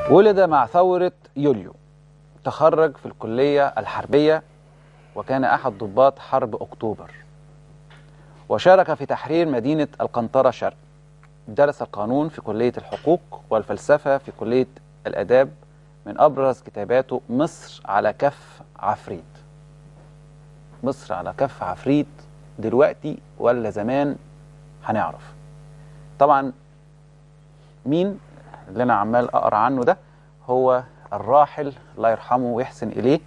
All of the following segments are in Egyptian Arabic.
ولد مع ثورة يوليو تخرج في الكلية الحربية وكان أحد ضباط حرب أكتوبر وشارك في تحرير مدينة القنطرة شرق درس القانون في كلية الحقوق والفلسفة في كلية الآداب من أبرز كتاباته مصر على كف عفريت مصر على كف عفريت دلوقتي ولا زمان هنعرف طبعا مين اللي انا عمال اقرا عنه ده هو الراحل الله يرحمه ويحسن اليه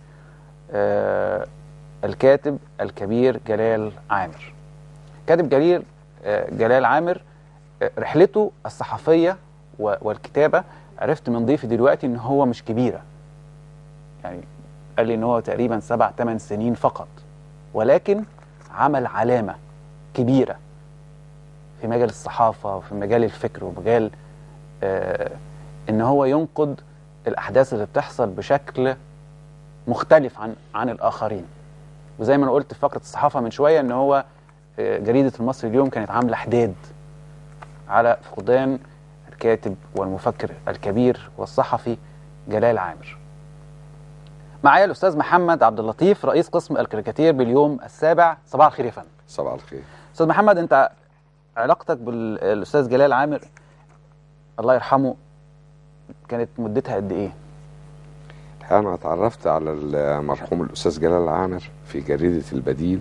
آه الكاتب الكبير جلال عامر كاتب جليل آه جلال عامر آه رحلته الصحفيه و- والكتابه عرفت من ضيفي دلوقتي ان هو مش كبيره يعني قال لي ان هو تقريبا سبع ثمان سنين فقط ولكن عمل علامه كبيره في مجال الصحافه وفي مجال الفكر ومجال آه ان هو ينقد الاحداث اللي بتحصل بشكل مختلف عن عن الاخرين وزي ما انا قلت في فقره الصحافه من شويه ان هو آه، جريده المصري اليوم كانت عامله حداد على فقدان الكاتب والمفكر الكبير والصحفي جلال عامر معايا الاستاذ محمد عبد اللطيف رئيس قسم الكاريكاتير باليوم السابع صباح الخير يا فندم صباح الخير استاذ محمد انت علاقتك بالاستاذ جلال عامر الله يرحمه كانت مدتها قد ايه الحقيقة أنا اتعرفت على المرحوم الأستاذ جلال عامر في جريدة البديل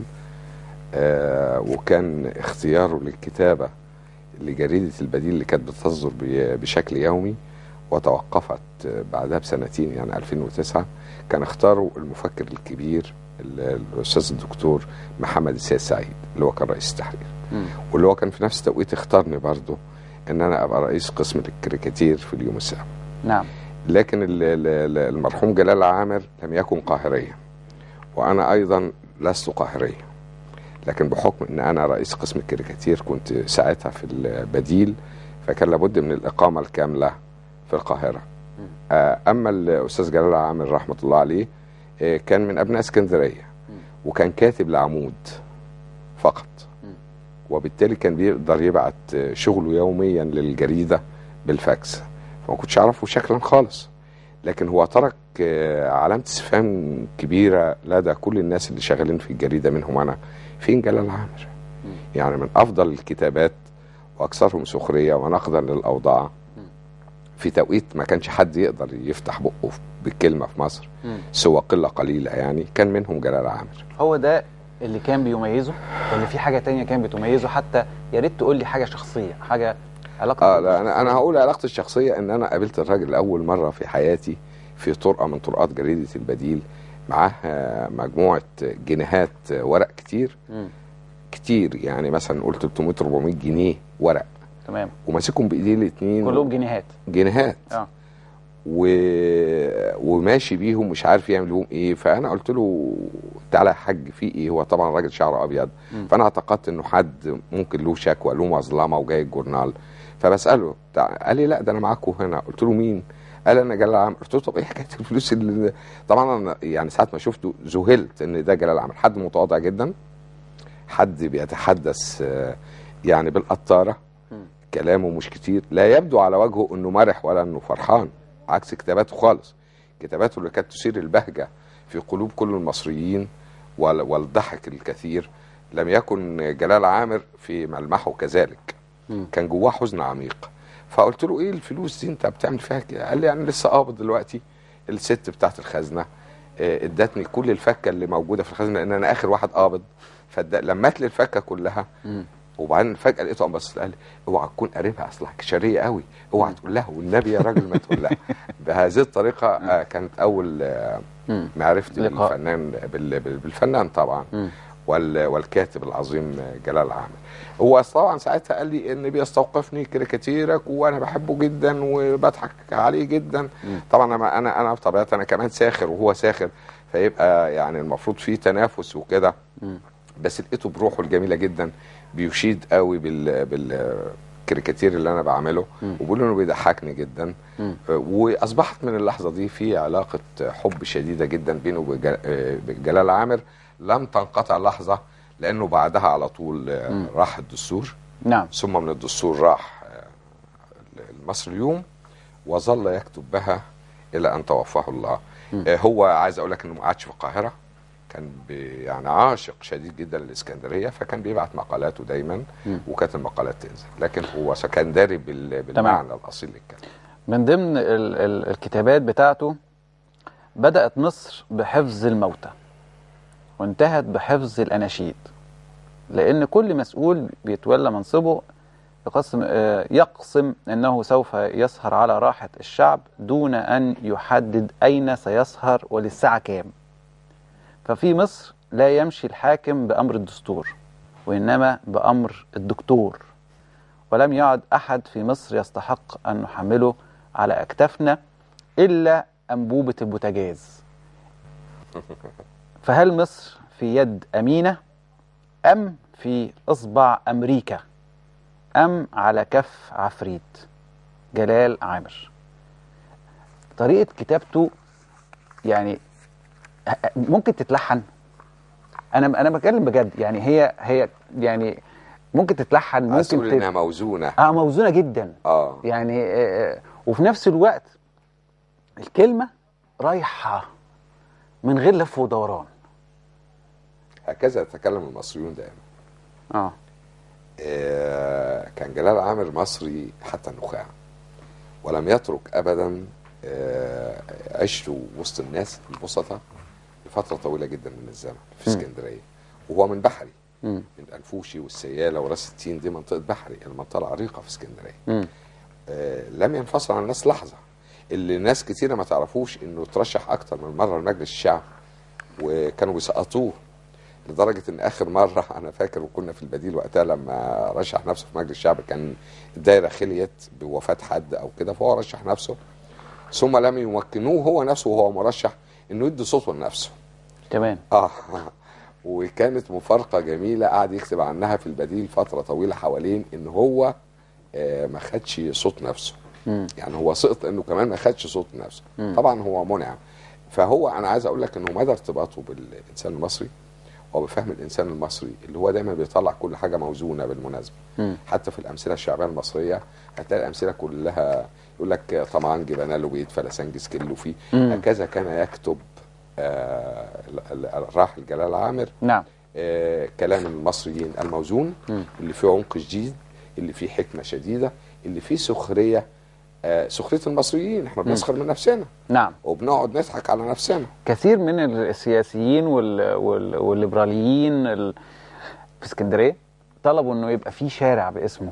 آه وكان اختياره للكتابة لجريدة البديل اللي كانت بتصدر ب- بشكل يومي وتوقفت بعدها بسنتين يعني 2009 كان اختاروا المفكر الكبير ال- الأستاذ الدكتور محمد السيد سعيد اللي هو كان رئيس التحرير واللي هو كان في نفس التوقيت اختارني برضه ان انا ابقى رئيس قسم الكاريكاتير في اليوم السابع نعم لكن ال- ال- ال- المرحوم جلال عامر لم يكن قاهريا وانا ايضا لست قاهريا لكن بحكم ان انا رئيس قسم الكاريكاتير كنت ساعتها في البديل فكان لابد من الاقامه الكامله في القاهره آه، اما الاستاذ جلال عامر رحمه الله عليه آه، كان من ابناء اسكندريه وكان كاتب لعمود فقط وبالتالي كان بيقدر يبعت آه، شغله يوميا للجريده بالفاكس فما كنتش اعرفه شكلا خالص لكن هو ترك آه، علامه استفهام كبيره لدى كل الناس اللي شغالين في الجريده منهم انا فين جلال عامر يعني من افضل الكتابات واكثرهم سخريه ونقدا للاوضاع في توقيت ما كانش حد يقدر يفتح بقه بالكلمه في مصر سوى قله قليله يعني كان منهم جلال عامر هو ده اللي كان بيميزه ولا في حاجه تانية كان بتميزه حتى يا ريت تقول لي حاجه شخصيه حاجه علاقه اه لا انا انا هقول علاقتي الشخصيه ان انا قابلت الراجل لاول مره في حياتي في طرقه من طرقات جريده البديل معاه آه، مجموعه جنيهات آه، ورق كتير مم. كتير يعني مثلا قلت 300 400 جنيه ورق تمام وماسكهم بايديه الاثنين كلهم جنيهات جنيهات اه و... وماشي بيهم مش عارف يعمل بيهم ايه فانا قلت له تعالى يا حاج في ايه هو طبعا راجل شعره ابيض مم. فانا اعتقدت انه حد ممكن له شكوى له مظلمه وجاي الجورنال فبساله تع- قال لي لا ده انا معاكم هنا قلت له مين قال انا جلال عامر قلت له طب ايه حكايه الفلوس اللي طبعا انا يعني ساعه ما شفته ذهلت ان ده جلال عامر حد متواضع جدا حد بيتحدث آه، يعني بالقطاره مم. كلامه مش كتير لا يبدو على وجهه انه مرح ولا انه فرحان عكس كتاباته خالص كتاباته اللي كانت تثير البهجه في قلوب كل المصريين وال- والضحك الكثير لم يكن جلال عامر في ملمحه كذلك مم. كان جواه حزن عميق فقلت له ايه الفلوس دي انت بتعمل فيها كده قال لي انا لسه قابض دلوقتي الست بتاعت الخزنه آه، ادتني كل الفكه اللي موجوده في الخزنه لان انا اخر واحد قابض فلمت لي الفكه كلها مم. وبعدين فجاه لقيته قام بص قال لي اوعى تكون قريبها اصلها كشريه قوي اوعى تقول لها والنبي يا راجل ما تقول لها بهذه الطريقه آه، كانت اول آه، مم. معرفتي لقاء. بالفنان بال- بال- بالفنان طبعا مم. وال- والكاتب العظيم جلال عامر هو طبعا ساعتها قال لي ان بيستوقفني كاريكاتيرك وانا بحبه جدا وبضحك عليه جدا مم. طبعا انا انا انا بطبيعتي انا كمان ساخر وهو ساخر فيبقى يعني المفروض في تنافس وكده مم. بس لقيته بروحه الجميله جدا بيشيد قوي بال بالكاريكاتير اللي انا بعمله مم. وبيقول انه بيضحكني جدا مم. واصبحت من اللحظه دي في علاقه حب شديده جدا بينه وبج- وبجلال عامر لم تنقطع لحظه لانه بعدها على طول آه، مم. راح الدستور نعم ثم من الدستور راح آه، المصري اليوم وظل يكتب بها الى ان توفاه الله آه، هو عايز اقول لك انه ما قعدش في القاهره كان بي- يعني عاشق شديد جدا للاسكندريه فكان بيبعت مقالاته دايما وكانت المقالات تنزل لكن هو سكندري بال- بالمعنى الاصيل للكلمه من ضمن ال ال الكتابات بتاعته بدأت مصر بحفظ الموتى وانتهت بحفظ الأناشيد لأن كل مسؤول بيتولى منصبه يقسم, آه، يقسم أنه سوف يسهر على راحة الشعب دون أن يحدد أين سيسهر وللساعة كام ففي مصر لا يمشي الحاكم بأمر الدستور وإنما بأمر الدكتور ولم يعد أحد في مصر يستحق أن نحمله على أكتافنا إلا أنبوبة البوتاجاز فهل مصر في يد أمينة أم في إصبع أمريكا أم على كف عفريت جلال عامر طريقة كتابته يعني ه- ممكن تتلحن انا انا بتكلم بجد يعني هي هي يعني ممكن تتلحن عايز ممكن تقول تت... انها موزونه اه موزونه جدا اه يعني آه، آه، وفي نفس الوقت الكلمه رايحه من غير لف ودوران هكذا يتكلم المصريون دائما اه آه، كان جلال عامر مصري حتى النخاع ولم يترك ابدا آه، عيشته وسط الناس البسطاء لفتره طويله جدا من الزمن في مم. اسكندريه وهو من بحري مم. من الفوشي والسياله وراس التين دي منطقه بحري المنطقه العريقه في اسكندريه مم. آه، لم ينفصل عن الناس لحظه اللي ناس كتيره ما تعرفوش انه ترشح اكتر من مره لمجلس الشعب وكانوا بيسقطوه لدرجه ان اخر مره انا فاكر وكنا في البديل وقتها لما رشح نفسه في مجلس الشعب كان الدايره خليت بوفاه حد او كده فهو رشح نفسه ثم لم يمكنوه هو نفسه وهو مرشح انه يدي صوته لنفسه كمان اه وكانت مفارقه جميله قعد يكتب عنها في البديل فتره طويله حوالين ان هو آه، ما خدش صوت نفسه مم. يعني هو سقط انه كمان ما خدش صوت نفسه مم. طبعا هو منعم فهو انا عايز اقول لك انه مدى ارتباطه بالانسان المصري وبفهم الانسان المصري اللي هو دايما بيطلع كل حاجه موزونه بالمناسبه مم. حتى في الامثله الشعبيه المصريه هتلاقي الامثله كلها يقول لك طمعان جبنا له بيت فلسنجس كله فيه مم. هكذا كان يكتب آه ال- ال- الراحل جلال عامر نعم آه كلام المصريين الموزون مم. اللي فيه عمق شديد اللي فيه حكمه شديده اللي فيه سخريه آه سخريه المصريين احنا بنسخر من نفسنا نعم وبنقعد نضحك على نفسنا كثير من السياسيين وال... وال... والليبراليين ال... في اسكندريه طلبوا انه يبقى في شارع باسمه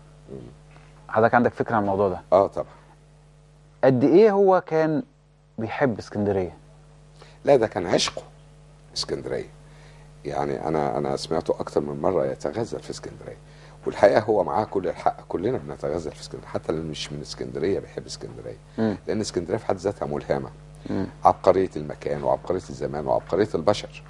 حضرتك عندك فكره عن الموضوع ده اه طبعا قد ايه هو كان بيحب اسكندريه لا ده كان عشقه اسكندريه يعني انا انا سمعته اكتر من مره يتغزل في اسكندريه والحقيقه هو معاه كل الحق كلنا بنتغزل في اسكندريه حتى اللي مش من اسكندريه بيحب اسكندريه مم. لان اسكندريه في حد ذاتها ملهمه مم. عبقريه المكان وعبقريه الزمان وعبقريه البشر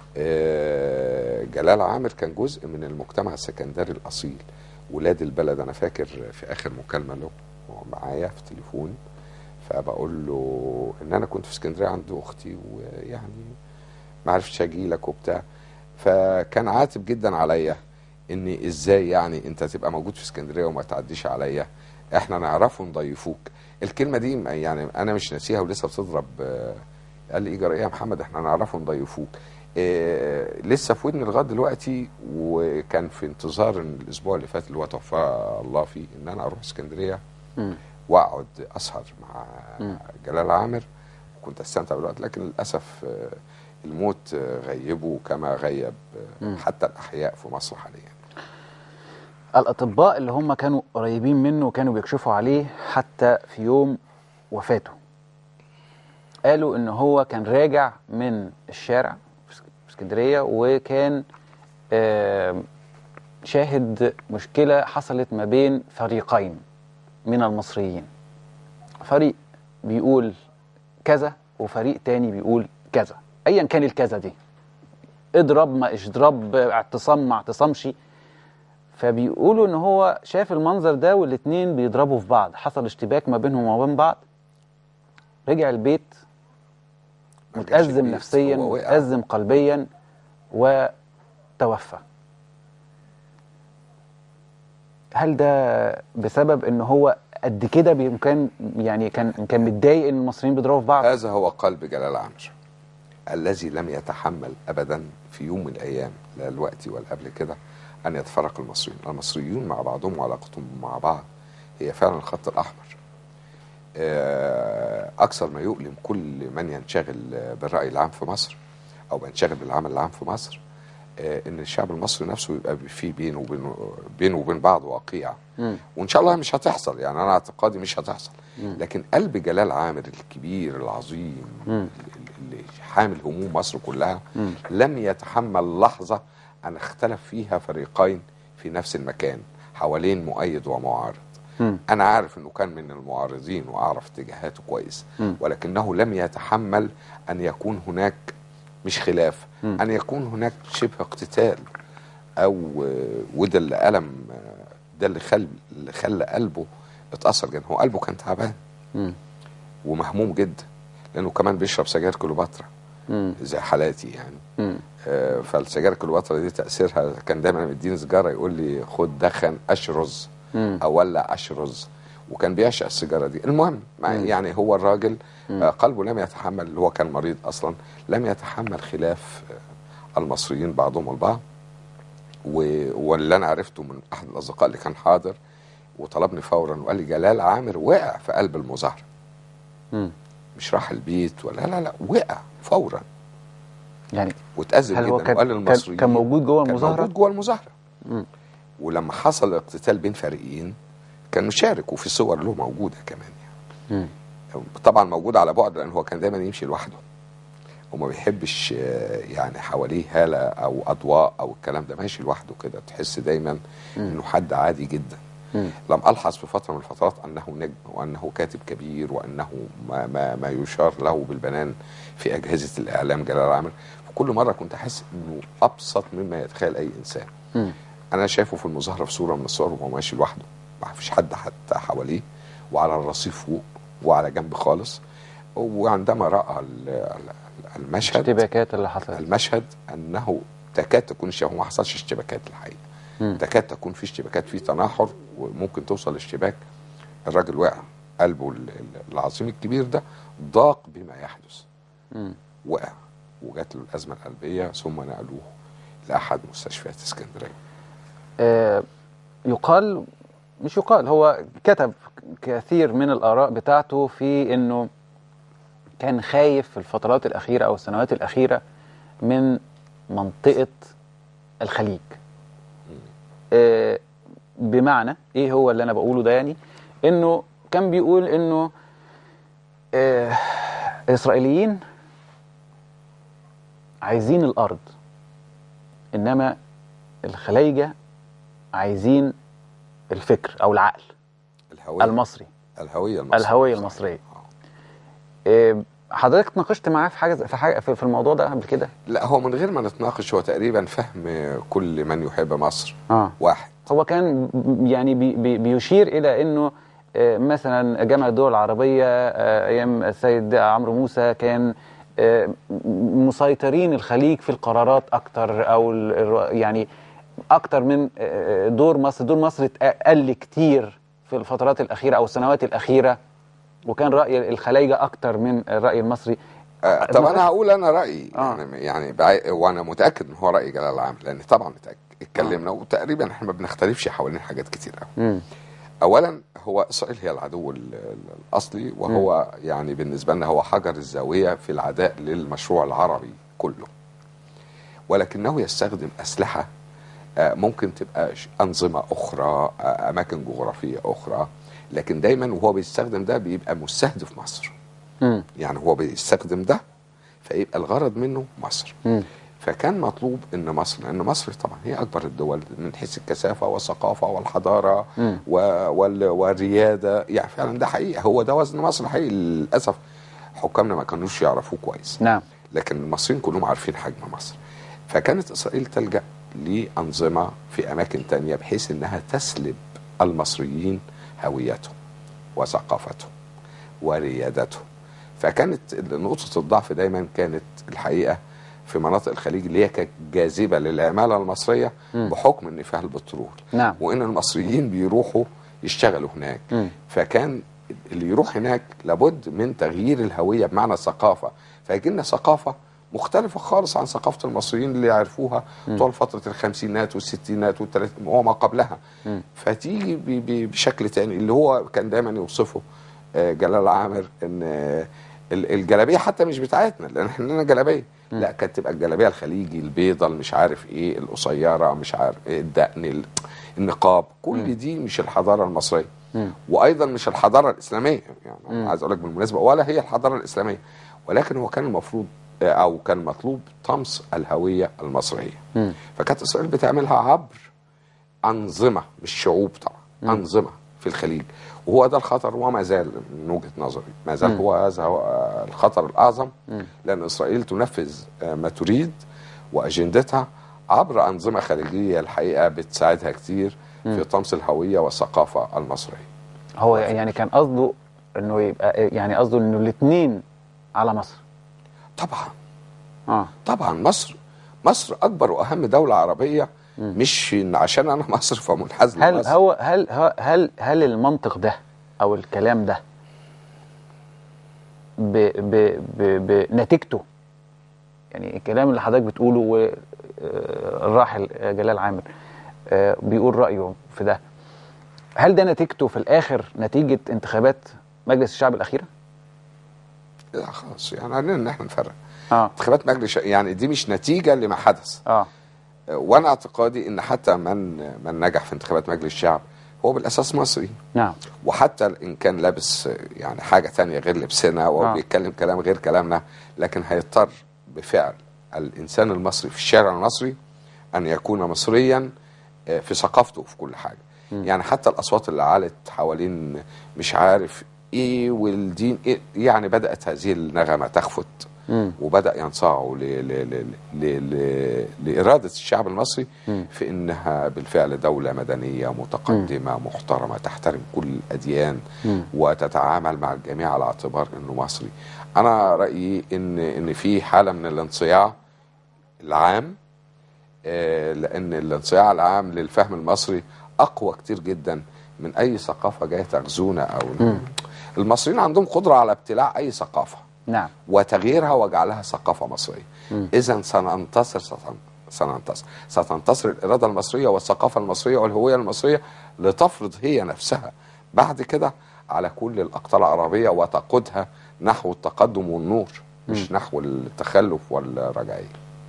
آه، جلال عامر كان جزء من المجتمع السكندري الاصيل ولاد البلد انا فاكر في اخر مكالمه له هو معايا في التليفون فبقول له ان انا كنت في اسكندريه عند اختي ويعني ما عرفتش اجي لك وبتاع فكان عاتب جدا عليا ان ازاي يعني انت تبقى موجود في اسكندريه وما تعديش عليا احنا نعرفه نضيفوك الكلمه دي م- يعني انا مش ناسيها ولسه بتضرب آه، قال لي ايه يا محمد احنا نعرفه نضيفوك إيه لسه في ودني لغايه دلوقتي وكان في انتظار إن الاسبوع اللي فات اللي هو توفى الله فيه ان انا اروح اسكندريه مم. واقعد اسهر مع مم. جلال عامر كنت استمتع بالوقت لكن للاسف آه، الموت آه، غيبه كما غيب آه، مم. حتى الاحياء في مصر حاليا الاطباء اللي هم كانوا قريبين منه وكانوا بيكشفوا عليه حتى في يوم وفاته قالوا ان هو كان راجع من الشارع في اسك- في اسكندريه وكان آم، شاهد مشكله حصلت ما بين فريقين من المصريين فريق بيقول كذا وفريق تاني بيقول كذا ايا كان الكذا دي اضرب ما اضرب اعتصام ما اعتصمش فبيقولوا ان هو شاف المنظر ده والاتنين بيضربوا في بعض حصل اشتباك ما بينهم وما بين بعض رجع البيت ما رجعش متأزم البيت، نفسيا هو وقع. متأزم قلبيا وتوفى هل ده بسبب ان هو قد كده بي- كان يعني كان كان متضايق ان المصريين بيضربوا في بعض هذا هو قلب جلال عمرو الذي لم يتحمل ابدا في يوم من الايام لا الوقت ولا قبل كده ان يتفرق المصريين، المصريون مع بعضهم وعلاقتهم مع بعض هي فعلا الخط الاحمر. آه، اكثر ما يؤلم كل من ينشغل بالراي العام في مصر او بينشغل بالعمل العام في مصر آه، ان الشعب المصري نفسه يبقى فيه بينه وبين بينه وبين بعض وقيعه مم. وان شاء الله مش هتحصل يعني انا اعتقادي مش هتحصل لكن قلب جلال عامر الكبير العظيم مم. اللي حامل هموم مصر كلها مم. لم يتحمل لحظه ان اختلف فيها فريقين في نفس المكان حوالين مؤيد ومعارض مم. انا عارف انه كان من المعارضين واعرف اتجاهاته كويس مم. ولكنه لم يتحمل ان يكون هناك مش خلاف مم. ان يكون هناك شبه اقتتال او آه، وده اللي الم آه، ده اللي خل اللي خلى قلبه اتاثر جدا هو قلبه كان تعبان مم. ومهموم جدا لانه كمان بيشرب سجاير كليوباترا مم. زي حالاتي يعني مم. آه، فالسجاير كليوباترا دي تاثيرها كان دايما مديني سيجاره يقول لي خد دخن اشرز مم. او ولع اشرز وكان بيعشق السيجاره دي المهم مع- مم. يعني هو الراجل مم. آه، قلبه لم يتحمل اللي هو كان مريض اصلا لم يتحمل خلاف آه، المصريين بعضهم البعض و- واللي انا عرفته من احد الاصدقاء اللي كان حاضر وطلبني فورا وقال لي جلال عامر وقع في قلب المظاهره مم. مش راح البيت ولا لا لا وقع فورا يعني واتأذى هل جدا هو كان وقال كان, للمصريين كان موجود جوه كان المظاهره موجود جوه المظاهره مم. ولما حصل اقتتال بين فريقين كان مشارك وفي صور له موجوده كمان يعني مم. طبعا موجود على بعد لان هو كان دايما يمشي لوحده وما بيحبش آه، يعني حواليه هاله او اضواء او الكلام ده ماشي لوحده كده تحس دايما انه حد عادي جدا مم. لم الحظ في فتره من الفترات انه نجم وانه كاتب كبير وانه ما, ما, ما يشار له بالبنان في اجهزه الاعلام جلال عامر وكل مره كنت احس انه ابسط مما يتخيل اي انسان مم. انا شايفه في المظاهره في صوره من الصور وهو ماشي لوحده ما فيش حد حتى حواليه وعلى الرصيف فوق وعلى جنب خالص وعندما راى ال- ال- المشهد الاشتباكات اللي حصلت المشهد انه تكاد تكون اشتباك ما حصلش اشتباكات الحقيقه مم. تكاد تكون في اشتباكات في تناحر وممكن توصل لاشتباك الراجل وقع قلبه ال- ال- العظيم الكبير ده ضاق بما يحدث مم. وقع وجات له الازمه القلبيه ثم نقلوه لاحد مستشفيات اسكندريه آه، يقال مش يقال هو كتب كثير من الآراء بتاعته في إنه كان خايف في الفترات الأخيرة أو السنوات الأخيرة من منطقة الخليج آه، بمعنى إيه هو اللي أنا بقوله ده يعني إنه كان بيقول إنه آه، الإسرائيليين عايزين الأرض إنما الخلايجة عايزين الفكر او العقل الهويه المصري الهويه المصريه الهوية المصرية. آه. إيه، حضرتك ناقشت معاه في حاجه في حاجه في في الموضوع ده قبل كده لا هو من غير ما نتناقش هو تقريبا فهم كل من يحب مصر اه واحد هو كان يعني بي بي بيشير الى انه آه، مثلا جامعه الدول العربيه آه، ايام السيد عمرو موسى كان آه، مسيطرين الخليج في القرارات اكتر او ال- الر- يعني اكتر من آه، دور مصر دور مصر قل كتير في الفترات الاخيره او السنوات الاخيره وكان راي الخلايجه اكتر من الراي المصري آه طب ما انا هقول انا رايي آه. يعني يعني بعي... وانا متاكد ان هو راي جلال العام لان طبعا اتأك- اتكلمنا وتقريبا احنا ما بنختلفش حوالين حاجات كتير قوي مم. اولا هو اسرائيل هي العدو ال- ال- الاصلي وهو يعني بالنسبه لنا هو حجر الزاويه في العداء للمشروع العربي كله ولكنه يستخدم اسلحه آه، ممكن تبقى ش- انظمه اخرى آه، اماكن جغرافيه اخرى لكن دايما وهو بيستخدم ده بيبقى مستهدف مصر مم. يعني هو بيستخدم ده فيبقى الغرض منه مصر مم. فكان مطلوب ان مصر لان مصر طبعا هي اكبر الدول من حيث الكثافه والثقافه والحضاره مم. و... وال... والرياده يعني فعلا ده حقيقه هو ده وزن مصر حقيقي للاسف حكامنا ما كانوش يعرفوه كويس نعم لكن المصريين كلهم عارفين حجم مصر فكانت اسرائيل تلجا لانظمه في اماكن تانية بحيث انها تسلب المصريين هويتهم وثقافتهم وريادتهم فكانت نقطه الضعف دايما كانت الحقيقه في مناطق الخليج اللي هي كانت جاذبه للعماله المصريه مم. بحكم ان فيها البترول نعم وان المصريين بيروحوا يشتغلوا هناك مم. فكان اللي يروح هناك لابد من تغيير الهويه بمعنى الثقافه فيجي لنا ثقافه مختلفة خالص عن ثقافة المصريين اللي يعرفوها طول فترة الخمسينات والستينات والثلاثينات وما قبلها مم. فتيجي ب- ب- بشكل تاني اللي هو كان دايما يوصفه آه، جلال عامر ان آه، ال- الجلابيه حتى مش بتاعتنا لان احنا لنا جلابيه لا كانت تبقى الجلابيه الخليجي البيضه اللي مش عارف ايه القصيره مش عارف ايه الدقن ال- النقاب كل دي مش الحضاره المصريه مم. وايضا مش الحضاره الاسلاميه يعني أنا عايز اقول لك بالمناسبه ولا هي الحضاره الاسلاميه ولكن هو كان المفروض آه، او كان مطلوب طمس الهويه المصريه مم. فكانت اسرائيل بتعملها عبر انظمه مش شعوب طبعا انظمه في الخليج وهو ده الخطر وما زال من وجهه نظري ما زال هو هذا هو آه، الخطر الاعظم لان اسرائيل تنفذ آه، ما تريد واجندتها عبر انظمه خارجيه الحقيقه بتساعدها كتير في طمس الهويه والثقافه المصريه هو يعني كان قصده انه يبقى يعني قصده انه الاثنين على مصر طبعا اه طبعا مصر مصر اكبر واهم دوله عربيه مش إن عشان انا مصر فمنحاز هل لمصر هو هل هل هل المنطق ده او الكلام ده ب ب ب بنتيجته يعني الكلام اللي حضرتك بتقوله والراحل جلال عامر آه، بيقول رايه في ده هل ده نتيجته في الاخر نتيجه انتخابات مجلس الشعب الاخيره؟ لا خلاص يعني علينا ان احنا نفرق اه انتخابات مجلس يعني دي مش نتيجه لما حدث اه وانا اعتقادي ان حتى من من نجح في انتخابات مجلس الشعب هو بالاساس مصري نعم وحتى ان كان لابس يعني حاجه تانية غير لبسنا آه. وبيتكلم كلام غير كلامنا لكن هيضطر بفعل الانسان المصري في الشارع المصري ان يكون مصريا آه، في ثقافته في كل حاجه يعني حتى الاصوات اللي علت حوالين مش عارف ايه والدين إيه يعني بدات هذه النغمه تخفت مم. وبدا ينصاعوا ل... ل... ل... ل... ل... لاراده الشعب المصري مم. في انها بالفعل دوله مدنيه متقدمه محترمه تحترم كل الاديان مم. وتتعامل مع الجميع على اعتبار انه مصري انا رايي ان ان في حاله من الانصياع العام آه، لان الانصياع العام للفهم المصري اقوى كتير جدا من اي ثقافه جايه تغزونا او المصريين عندهم قدره على ابتلاع اي ثقافه نعم وتغييرها وجعلها ثقافه مصريه اذا سننتصر ستن- سننتصر ستنتصر الاراده المصريه والثقافه المصريه والهويه المصريه لتفرض هي نفسها بعد كده على كل الاقطار العربيه وتقودها نحو التقدم والنور مش نحو التخلف والرجعيه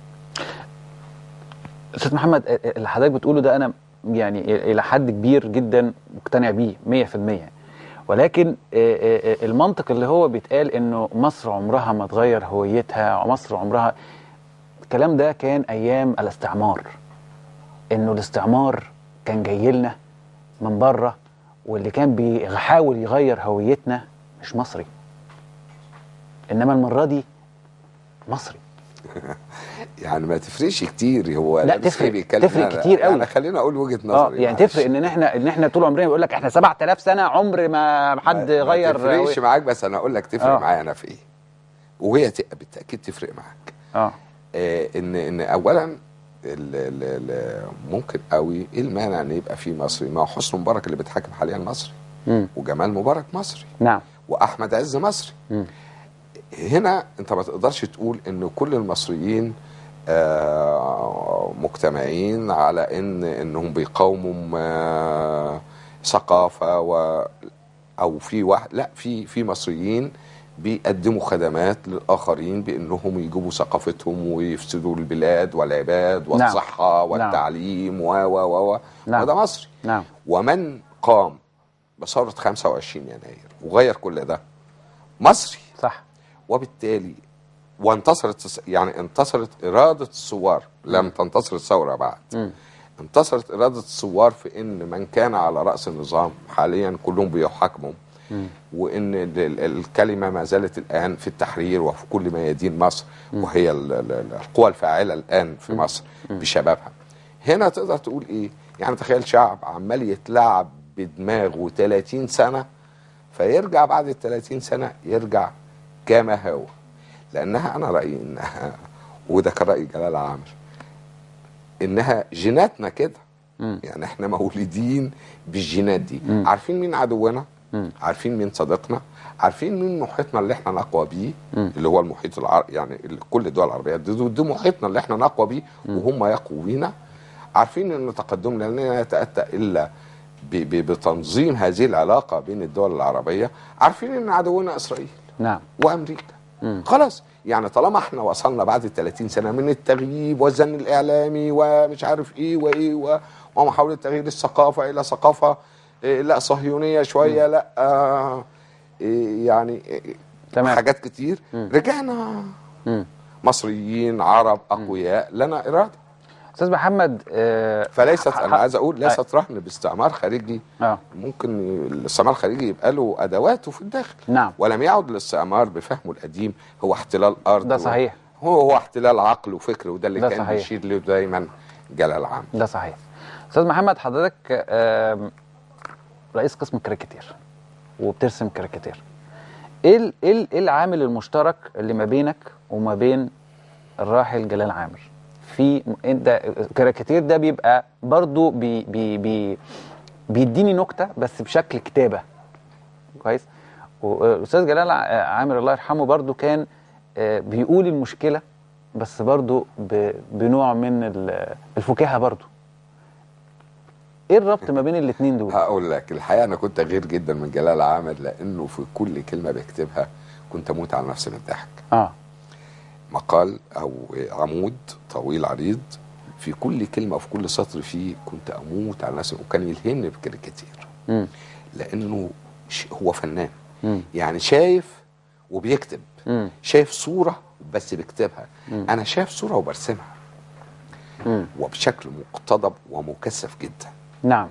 استاذ محمد آه، آه، اللي حضرتك بتقوله ده انا يعني الى حد كبير جدا مقتنع بيه 100% ولكن آه، آه، آه، المنطق اللي هو بيتقال انه مصر عمرها ما تغير هويتها ومصر عمرها الكلام ده كان ايام الاستعمار انه الاستعمار كان جاي لنا من بره واللي كان بيحاول يغير هويتنا مش مصري انما المره دي مصري يعني ما تفرقش كتير هو لا، لابس تفرق- إيه بيتكلم. تفرق لا، لا، كتير قوي. يعني خلينا اقول وجهه اه نظري يعني معلش. تفرق ان احنا ان احنا طول عمرنا بيقول لك احنا 7000 سنه عمر ما حد ما غير تفرقش معاك بس انا اقول لك تفرق آه. معايا انا في ايه وهي ت- بالتاكيد تفرق معاك اه آه ان ان اولا ال ال ال ممكن قوي ايه المانع ان يبقى في مصري ما هو حسني مبارك اللي بيتحكم حاليا مصري مم. وجمال مبارك مصري نعم واحمد عز مصري مم. هنا انت ما تقدرش تقول ان كل المصريين آه، مجتمعين على ان انهم بيقاوموا آه، ثقافه و او في واحد لا في في مصريين بيقدموا خدمات للاخرين بانهم يجيبوا ثقافتهم ويفسدوا البلاد والعباد نعم. والصحه والتعليم و و و و نعم. وده مصري نعم ومن قام بثوره 25 يناير وغير كل ده مصري صح وبالتالي وانتصرت يعني انتصرت إرادة الثوار لم تنتصر الثورة بعد مم. انتصرت إرادة الثوار في إن من كان على رأس النظام حاليا كلهم بيحاكموا وإن ال- ال- الكلمة ما زالت الآن في التحرير وفي كل ميادين مصر وهي ال- ال- ال- القوى الفاعلة الآن في مصر بشبابها هنا تقدر تقول إيه يعني تخيل شعب عمال يتلعب بدماغه 30 سنة فيرجع بعد ال 30 سنة يرجع كما هو لأنها أنا رأيي إنها وده كان رأي جلال عامر إنها جيناتنا كده مم. يعني احنا مولودين بالجينات دي مم. عارفين مين عدونا مم. عارفين مين صديقنا عارفين مين محيطنا اللي احنا نقوى بيه مم. اللي هو المحيط العربي يعني ال- كل الدول العربيه دي, دي محيطنا اللي احنا نقوى بيه وهم يقووا بينا عارفين ان تقدمنا لن يتاتى الا ب- ب- بتنظيم هذه العلاقه بين الدول العربيه عارفين ان عدونا اسرائيل نعم وامريكا مم. خلاص يعني طالما احنا وصلنا بعد ال 30 سنه من التغييب والزن الاعلامي ومش عارف ايه وايه و- ومحاوله تغيير الثقافه الى ثقافه إيه، لا صهيونيه شويه لا آه إيه، يعني إيه، تمام. حاجات كتير مم. رجعنا مم. مصريين عرب اقوياء لنا اراده استاذ محمد آه فليست ح- انا عايز اقول آه. ليست رهن باستعمار خارجي اه ممكن الاستعمار الخارجي يبقى له ادواته في الداخل نعم ولم يعد الاستعمار بفهمه القديم هو احتلال ارض ده و- صحيح هو هو احتلال عقل وفكر وده اللي ده كان صحيح. بيشير له دايما جلال عام ده صحيح استاذ محمد حضرتك آم، رئيس قسم الكاريكاتير وبترسم كاريكاتير ايه ال- ايه ال- ايه العامل المشترك اللي ما بينك وما بين الراحل جلال عامر في انت الكاريكاتير ده بيبقى برضو بي بي بي بيديني نكته بس بشكل كتابه كويس والاستاذ جلال ع- عامر الله يرحمه برضو كان آه، بيقول المشكله بس برضو ب- بنوع من ال- الفكاهه برضو ايه الربط ما بين الاثنين دول هقول لك الحقيقه انا كنت غير جدا من جلال عامر لانه في كل كلمه بيكتبها كنت اموت على نفسي من الضحك اه مقال او عمود طويل عريض في كل كلمه وفي كل سطر فيه كنت اموت على نفسي وكان يلهمني بكاريكاتير امم لانه ش- هو فنان امم يعني شايف وبيكتب امم شايف صوره بس بيكتبها مم. انا شايف صوره وبرسمها امم وبشكل مقتضب ومكثف جدا نعم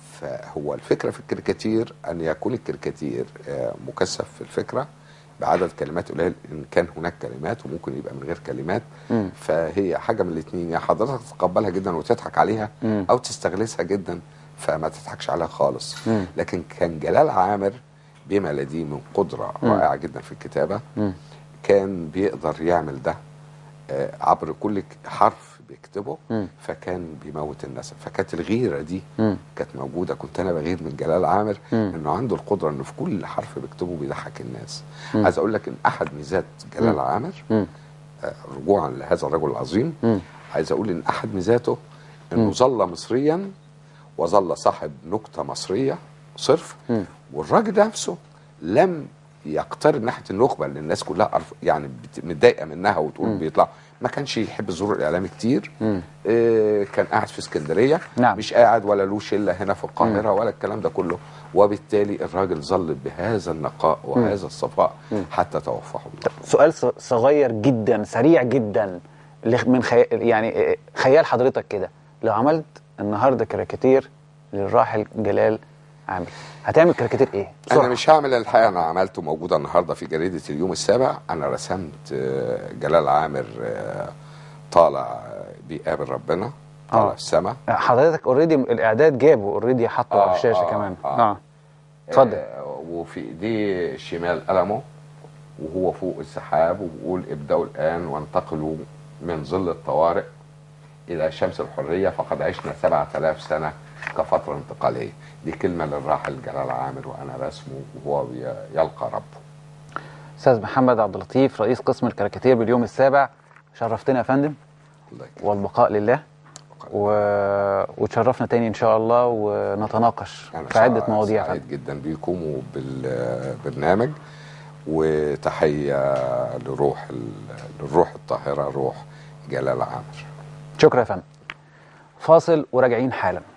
فهو الفكره في الكاريكاتير ان يكون الكاريكاتير آه، مكثف في الفكره بعدد كلمات قليل ان كان هناك كلمات وممكن يبقى من غير كلمات مم. فهي حاجه من الاثنين يا حضرتك تتقبلها جدا وتضحك عليها مم. او تستغلسها جدا فما تضحكش عليها خالص مم. لكن كان جلال عامر بما لديه من قدره مم. رائعه جدا في الكتابه امم كان بيقدر يعمل ده آه، عبر كل ك- حرف بيكتبه مم. فكان بيموت الناس فكانت الغيره دي امم كانت موجوده كنت انا بغير من جلال عامر مم. انه عنده القدره انه في كل حرف بيكتبه بيضحك الناس مم. عايز اقول لك ان احد ميزات جلال مم. عامر امم آه، رجوعا لهذا الرجل العظيم امم عايز اقول ان احد ميزاته انه مم. ظل مصريا وظل صاحب نكته مصريه صرف مم. والراجل نفسه لم يقترب ناحيه النخبه اللي الناس كلها أرف يعني بت- متضايقه منها وتقول مم. بيطلع ما كانش يحب الظهور الاعلامي كتير مم. آه، كان قاعد في اسكندريه نعم. مش قاعد ولا له شله هنا في القاهره ولا الكلام ده كله وبالتالي الراجل ظل بهذا النقاء وهذا الصفاء مم. حتى توفاه الله سؤال ص- صغير جدا سريع جدا لخ- من خي... يعني آه، خيال حضرتك كده لو عملت النهارده كاريكاتير للراحل جلال عامر هتعمل كاريكاتير ايه؟ انا بسرعة. مش هعمل الحقيقه انا عملته موجوده النهارده في جريده اليوم السابع انا رسمت آه، جلال عامر آه، طالع آه، بيقابل ربنا طالع آه. في السماء حضرتك اوريدي الاعداد جابه اوريدي حطه على آه، الشاشه آه، كمان آه. اه اتفضل آه، وفي ايديه الشمال قلمه وهو فوق السحاب وبيقول ابدأوا الآن وانتقلوا من ظل الطوارئ إلى شمس الحرية فقد عشنا 7000 سنة كفترة انتقالية دي كلمة للراحل جلال عامر وأنا رسمه وهو بي- يلقى ربه استاذ محمد عبد اللطيف رئيس قسم الكاريكاتير باليوم السابع شرفتنا يا فندم الله يكرمك. والبقاء لله و... وتشرفنا تاني ان شاء الله ونتناقش أنا في عده سع- مواضيع يا فندم. سعيد جدا بيكم وبالبرنامج وتحية لروح ال- للروح الطاهرة روح جلال عامر شكرا يا فندم فاصل وراجعين حالا